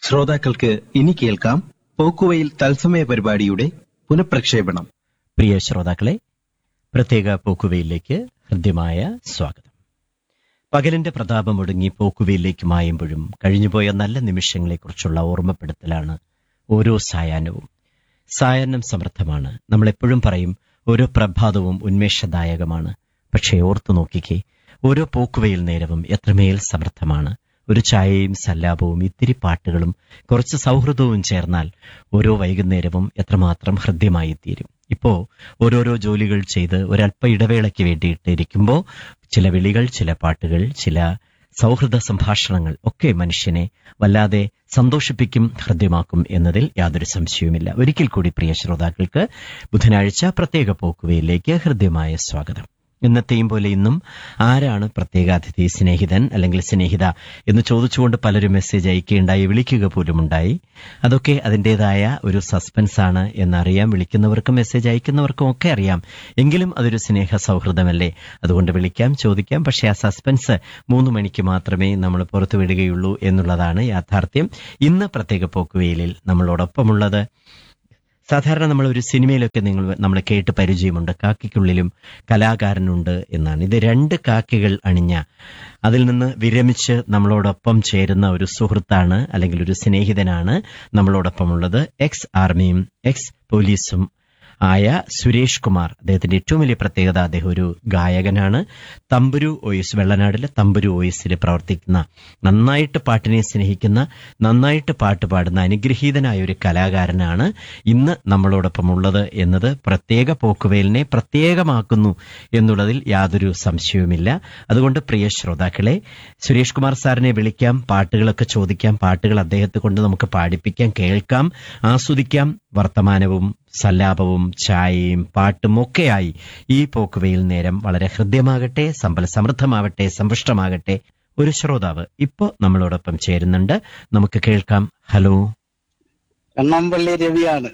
ശ്രോതാക്കൾക്ക് ഇനി കേൾക്കാം പോക്കുവയിൽ തത്സമയ പരിപാടിയുടെ പുനഃപ്രക്ഷേപണം പ്രിയ ശ്രോതാക്കളെ പ്രത്യേക പോക്കുവയിലേക്ക് ഹൃദ്യമായ സ്വാഗതം പകലിന്റെ പ്രതാപം ഒടുങ്ങി പോക്കുവയിലേക്ക് മായുമ്പോഴും കഴിഞ്ഞുപോയ നല്ല നിമിഷങ്ങളെക്കുറിച്ചുള്ള ഓർമ്മപ്പെടുത്തലാണ് ഓരോ സായാഹ്നവും സായാഹ്നം സമൃദ്ധമാണ് നമ്മൾ എപ്പോഴും പറയും ഓരോ പ്രഭാതവും ഉന്മേഷദായകമാണ് പക്ഷേ ഓർത്തു നോക്കിക്കേ ഓരോ പോക്കുവയിൽ നേരവും എത്രമേൽ സമൃദ്ധമാണ് ഒരു ചായയും സല്ലാപവും ഇത്തിരി പാട്ടുകളും കുറച്ച് സൗഹൃദവും ചേർന്നാൽ ഓരോ വൈകുന്നേരവും എത്രമാത്രം ഹൃദ്യമായി തീരും ഇപ്പോ ഓരോരോ ജോലികൾ ചെയ്ത് ഒരല്പ ഇടവേളയ്ക്ക് വേണ്ടിയിട്ട് ഇരിക്കുമ്പോൾ ചില വിളികൾ ചില പാട്ടുകൾ ചില സൗഹൃദ സംഭാഷണങ്ങൾ ഒക്കെ മനുഷ്യനെ വല്ലാതെ സന്തോഷിപ്പിക്കും ഹൃദ്യമാക്കും എന്നതിൽ യാതൊരു സംശയവുമില്ല ഒരിക്കൽ കൂടി പ്രിയ ശ്രോതാക്കൾക്ക് ബുധനാഴ്ച പ്രത്യേക പോക്കുവയിലേക്ക് ഹൃദ്യമായ സ്വാഗതം ഇന്നത്തെയും പോലെ ഇന്നും ആരാണ് പ്രത്യേക അതിഥി സ്നേഹിതൻ അല്ലെങ്കിൽ സ്നേഹിത എന്ന് ചോദിച്ചുകൊണ്ട് പലരും മെസ്സേജ് അയക്കുകയുണ്ടായി വിളിക്കുക പോലും ഉണ്ടായി അതൊക്കെ അതിൻ്റെതായ ഒരു സസ്പെൻസ് ആണ് എന്നറിയാം വിളിക്കുന്നവർക്കും മെസ്സേജ് അയക്കുന്നവർക്കും ഒക്കെ അറിയാം എങ്കിലും അതൊരു സ്നേഹ സൗഹൃദമല്ലേ അതുകൊണ്ട് വിളിക്കാം ചോദിക്കാം പക്ഷേ ആ സസ്പെൻസ് മൂന്ന് മണിക്ക് മാത്രമേ നമ്മൾ പുറത്തു വിടുകയുള്ളൂ എന്നുള്ളതാണ് യാഥാർത്ഥ്യം ഇന്ന് പ്രത്യേക പോക്കുവെയിലിൽ നമ്മളോടൊപ്പമുള്ളത് സാധാരണ നമ്മൾ ഒരു സിനിമയിലൊക്കെ നിങ്ങൾ നമ്മൾ കേട്ട് പരിചയമുണ്ട് കാക്കിക്കുള്ളിലും കലാകാരനുണ്ട് എന്നാണ് ഇത് രണ്ട് കാക്കികൾ അണിഞ്ഞ അതിൽ നിന്ന് വിരമിച്ച് നമ്മളോടൊപ്പം ചേരുന്ന ഒരു സുഹൃത്താണ് അല്ലെങ്കിൽ ഒരു സ്നേഹിതനാണ് നമ്മളോടൊപ്പമുള്ളത് എക്സ് ആർമിയും എക്സ് പോലീസും ആയ സുരേഷ് കുമാർ അദ്ദേഹത്തിന്റെ ഏറ്റവും വലിയ പ്രത്യേകത അദ്ദേഹം ഒരു ഗായകനാണ് തമ്പുരു ഓയിസ് വെള്ളനാടിലെ തമ്പുരു ഓയിസിൽ പ്രവർത്തിക്കുന്ന നന്നായിട്ട് പാട്ടിനെ സ്നേഹിക്കുന്ന നന്നായിട്ട് പാട്ട് പാടുന്ന അനുഗ്രഹീതനായ ഒരു കലാകാരനാണ് ഇന്ന് നമ്മളോടൊപ്പം ഉള്ളത് എന്നത് പ്രത്യേക പോക്കുവേലിനെ പ്രത്യേകമാക്കുന്നു എന്നുള്ളതിൽ യാതൊരു സംശയവുമില്ല അതുകൊണ്ട് പ്രിയ ശ്രോതാക്കളെ സുരേഷ് കുമാർ സാറിനെ വിളിക്കാം പാട്ടുകളൊക്കെ ചോദിക്കാം പാട്ടുകൾ അദ്ദേഹത്തെ കൊണ്ട് നമുക്ക് പാടിപ്പിക്കാം കേൾക്കാം ആസ്വദിക്കാം വർത്തമാനവും സല്ലാപവും ചായയും പാട്ടും ഒക്കെയായി ഈ പോക്കുവയിൽ നേരം വളരെ ഹൃദ്യമാകട്ടെ സമ്പൽ സമൃദ്ധമാവട്ടെ സമ്പുഷ്ടമാകട്ടെ ഒരു ശ്രോതാവ് ഇപ്പോ നമ്മളോടൊപ്പം ചേരുന്നുണ്ട് നമുക്ക് കേൾക്കാം ഹലോ കണ്ണമ്പള്ളി രവിയാണ്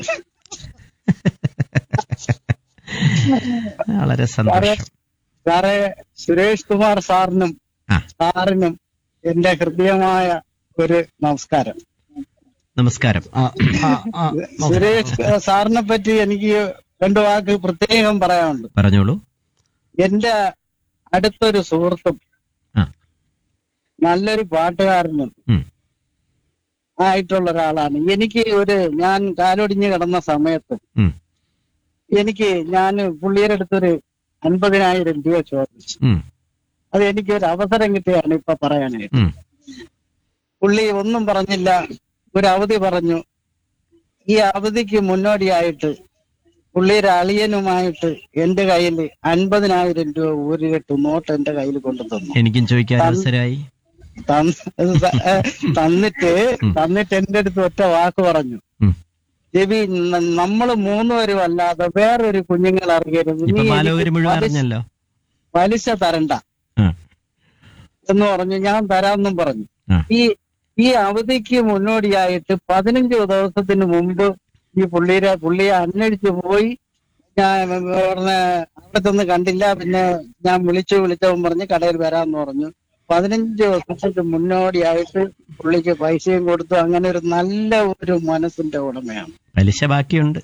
വളരെ സന്തോഷം സാറേ സുരേഷ് കുമാർ സാറിനും ആ. സാറിനും എന്റെ ഹൃദയമായ ഒരു നമസ്കാരം നമസ്കാരം സുരേഷ് സാറിനെ പറ്റി എനിക്ക് രണ്ടു വാക്ക് പ്രത്യേകം പറയാനുണ്ട് പറഞ്ഞോളൂ എന്റെ അടുത്തൊരു സുഹൃത്തും ആ. നല്ലൊരു പാട്ടുകാരനും ഉം. ആയിട്ടുള്ള ഒരാളാണ് എനിക്ക് ഒരു ഞാൻ കാലൊടിഞ്ഞ് കിടന്ന സമയത്ത് ഉം. എനിക്ക് ഞാൻ പുള്ളിയുടെ അടുത്തൊരു അൻപതിനായിരം രൂപ ചോദിച്ചു ഉം, അത് എനിക്ക് ഒരു അവസരം കിട്ടിയാണ് ഇപ്പൊ പറയാനായിട്ട് ഉം. പുള്ളി ഒന്നും പറഞ്ഞില്ല ഒരു അവധി പറഞ്ഞു ഈ അവധിക്ക് മുന്നോടിയായിട്ട് പുള്ളിയുടെ അളിയനുമായിട്ട് എന്റെ കയ്യിൽ അൻപതിനായിരം രൂപ ഒരു കെട്ട് നോട്ട് എന്റെ കയ്യിൽ കൊണ്ടു തന്നു എനിക്കും ചോദിക്കാൻ അവസരമായി തന്ന് തന്നിട്ട് തന്നിട്ട് എന്റെ അടുത്ത് ഒറ്റ വാക്ക് പറഞ്ഞു ഉം. രവി ന- നമ്മള് മൂന്നുപേരും അല്ലാതെ വേറൊരു കുഞ്ഞുങ്ങൾ അറിയരുത് ഇപ്പൊ നീ മാലോകര് എനിക്ക് മുഴുവൻ പലിശ- അറിഞ്ഞല്ലോ പലിശ തരണ്ട ആ. എന്ന് പറഞ്ഞു ഞാൻ തരാമെന്നും പറഞ്ഞു ആ. ഈ ഈ അവധിക്ക് മുന്നോടിയായിട്ട് പതിനഞ്ച് ദിവസത്തിന് മുമ്പ് ഈ പുള്ളിയുടെ പുള്ളിയെ അന്വേഷിച്ചു പോയി ഞാൻ പറഞ്ഞ അവിടെ ചെന്ന് കണ്ടില്ല പിന്നെ ഞാൻ വിളിച്ചു വിളിച്ചവൻ പറഞ്ഞ് കടയിൽ വരാമെന്ന് പറഞ്ഞു പതിനഞ്ച് ദിവസത്തിന് മുന്നോടിയായിട്ട് പുള്ളിക്ക് പൈസയും കൊടുത്തു അങ്ങനെ ഒരു നല്ല ഒരു മനസ്സിന്റെ ഉടമയാണ് പലിശ ബാക്കിയുണ്ട്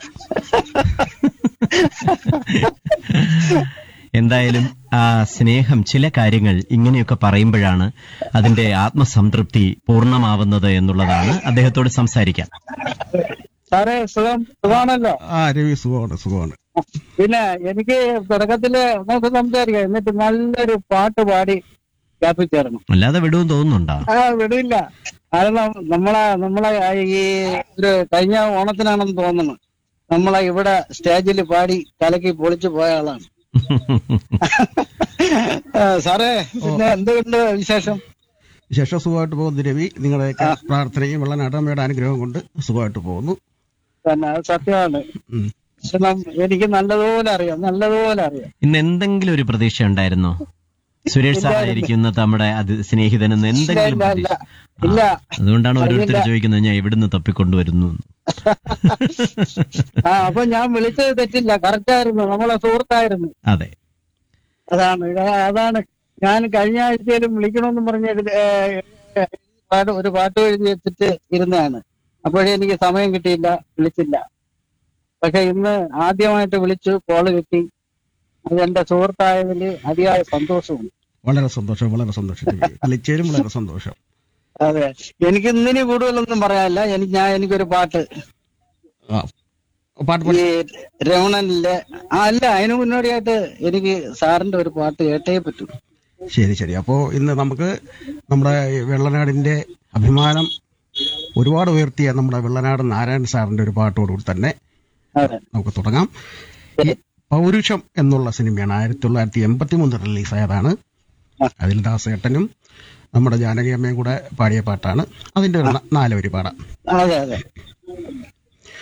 എന്തായാലും ആ സ്നേഹം ചില കാര്യങ്ങൾ ഇങ്ങനെയൊക്കെ പറയുമ്പോഴാണ് അതിന്റെ ആത്മസംതൃപ്തി പൂർണ്ണമാവുന്നത് എന്നുള്ളതാണ് അദ്ദേഹത്തോട് സംസാരിക്കാൻ സാറേ സുഖം സുഖമാണല്ലോ ആ രവി സുഖമാണ് സുഖമാണ് പിന്നെ എനിക്ക് തുടക്കത്തില് നമുക്ക് സംസാരിക്കാം എന്നിട്ട് നല്ലൊരു പാട്ട് പാടി ക്യാപ്പിൽ ചേരണം അല്ലാതെ വിടുമെന്ന് തോന്നുന്നുണ്ടോ ആ വിടില്ല കാരണം നമ്മളെ നമ്മളെ ഈ ഒരു കഴിഞ്ഞ ഓണത്തിനാണെന്ന് തോന്നുന്നു നമ്മളെ ഇവിടെ സ്റ്റേജിൽ പാടി കലക്കി പൊളിച്ചു പോയ ആളാണ് ആ, സാറേ പിന്നെ എന്തുകൊണ്ട് വിശേഷം വിശേഷം സുഖമായിട്ട് പോകുന്നു രവി നിങ്ങളുടെയൊക്കെ പ്രാർത്ഥനയും വെള്ളനാട്ടമ്മയുടെ അനുഗ്രഹം കൊണ്ട് സുഖമായിട്ട് പോകുന്നു തന്നെ അത് സത്യമാണ് ഉം. കാരണം എനിക്ക് നല്ലതുപോലെ അറിയാം നല്ലതുപോലെ അറിയാം ഇന്ന് എന്തെങ്കിലും ഒരു പ്രതീക്ഷ ഉണ്ടായിരുന്നോ സുരേഷ് സാറായിരിക്കും ഇന്ന് നമ്മുടെ അത് സ്നേഹിതനെന്ന് എന്തെങ്കിലും ഇല്ല, ഇല്ല, പ്രതീക്ഷ ഇല്ല. ആ, അതുകൊണ്ടാണ് ഓരോരുത്തർ അറിയില്ല. ചോദിക്കുന്നത് ഞാൻ എവിടുന്ന് തപ്പിക്കൊണ്ടുവരുന്നു എന്ന്. ആ അപ്പൊ ഞാൻ വിളിച്ചത് തെറ്റില്ല കറക്റ്റായിരുന്നു നമ്മളെ സുഹൃത്തായിരുന്നു അതെ അതാണ് ഇത് അതാണ് ഞാൻ കഴിഞ്ഞ ആഴ്ചയിലും വിളിക്കണമെന്ന് പറഞ്ഞ പാട്ട് ഒരു പാട്ട് എഴുതി വെച്ചിട്ട് ഇരുന്നതാണ് അപ്പോഴേ എനിക്ക് സമയം കിട്ടിയില്ല വിളിച്ചില്ല പക്ഷെ ഇന്ന് ആദ്യമായിട്ട് വിളിച്ചു കോള് കിട്ടി അത് എന്റെ സുഹൃത്തായതിൽ അതിയായ സന്തോഷമുണ്ട് വളരെ സന്തോഷം വളരെ സന്തോഷം രവി. വിളിച്ചതിലും വളരെ സന്തോഷം അതെ എനിക്ക് ഇന്നിനി കൂടുതലൊന്നും പറയാനില്ല എനിക്ക് ഞാൻ എനിക്കൊരു പാട്ട് ആ പാട്ട് ഈ പാടി രമണനിലെ ആ, അല്ല അതിന് മുന്നോടിയായിട്ട് എനിക്ക് സാറിന്റെ ഒരു പാട്ട് കേട്ടേ പറ്റൂ ശരി ശരി അപ്പോൾ ഇന്ന് നമുക്ക് നമ്മുടെ ഈ വെള്ളനാടിന്റെ അഭിമാനം ഒരുപാട് ഉയർത്തിയ നമ്മുടെ വെള്ളനാട് നാരായണൻ സാറിന്റെ ഒരു പാട്ടോടുകൂടി തന്നെ അതെ നമുക്ക് തുടങ്ങാം ഈ പൗരുഷം എന്നുള്ള സിനിമയാണ് ആയിരത്തി തൊള്ളായിരത്തി എൺപത്തി മൂന്ന് റിലീസായതാണ് അതിൽ ദാസേട്ടനും നമ്മുടെ ജാനകി അമ്മയും കൂടെ പാടിയ പാട്ടാണ് അതിന്റെ ഒരു ന- നാല് വരി പാടാം അതെ അതെ